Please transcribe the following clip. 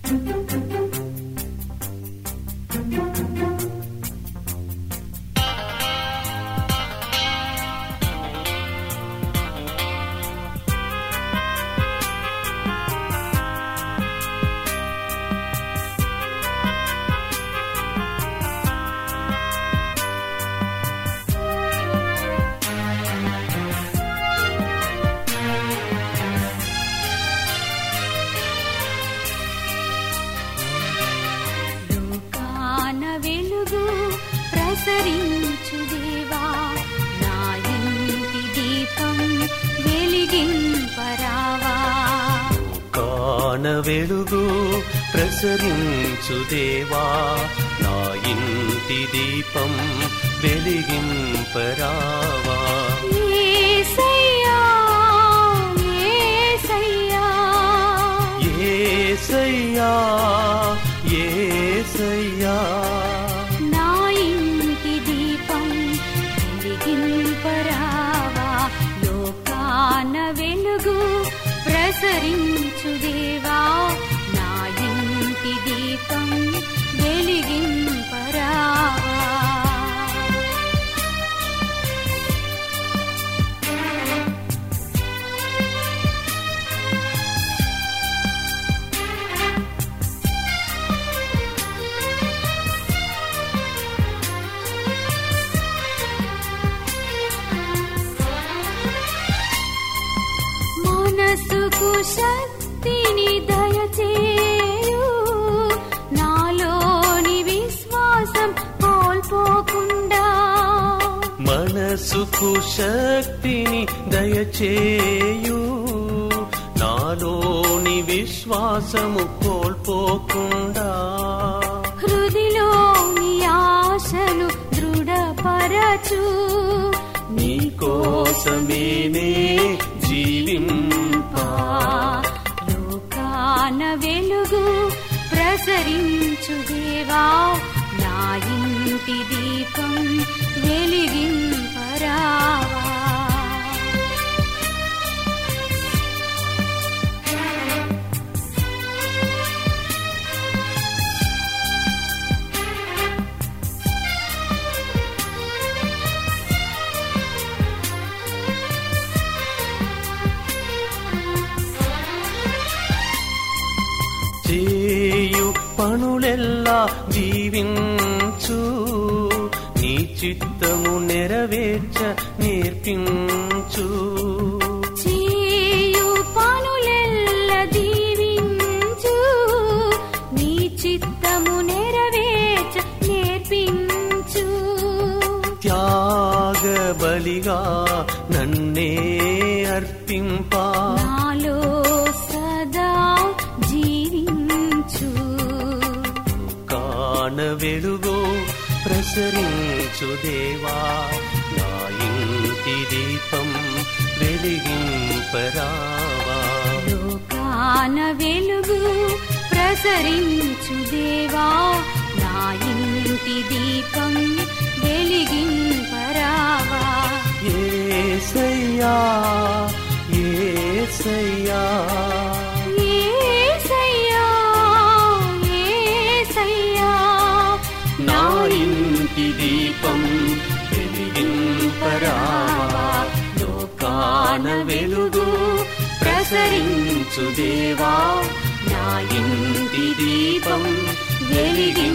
లోకాన వెలుగు ప్రసరించు దేవా నా ఇంటి దీపం వెలిగింపరావా కాన వెలుగు ప్రసరించు దేవా నా ఇంటి దీపం వెలిగింపరావా యేసయ్యా యేసయ్యా ఏసయ్యా ఏసయ్యా నా ఇంటి దీపం వెలిగింపరావా లోకాన వెలుగు ప్రసరించు దేవా నా ఇంటి దీపం వెలిగింపరావా మనసుకు శక్తిని దయచేయు నాలోని విశ్వాసం కోల్పోకుండా మనసుకు శక్తిని దయచేయు నాలోని విశ్వాసము కోల్పోకుండా హృదిలోని ఆశలు దృఢపరచు నీ కోసమేనే జీవింపా లోకాన వెలుగు ప్రసరించు దేవా నా ఇంటి దీపం వెలిగింపరావా చేయు పనులెల్లా దీవించు నీ చిత్తము నెరవేర్చ నేర్పించు చేయు పనులెల్ల దీవించు నీ చిత్తము నెరవేర్చ నేర్పించు త్యాగ బలిగా నన్నే అర్పింపా నాలో సదా జీవించు కాన వెలుగు ప్రసరించు దేవా నా ఇంటి దీపం వెలిగింపరావా లోకాన వెలుగు ప్రసరించు దేవా నా ఇంటి దీపం వెలిగింపరావా ఏసయ్యా ఏసయ్యా యేసయ్యా యేసయ్యా నా ఇంటి దీపం వెలిగింపరావా లోకాన వెలుగు ప్రసరించు దేవా నా ఇంటి దీపం వెలిగి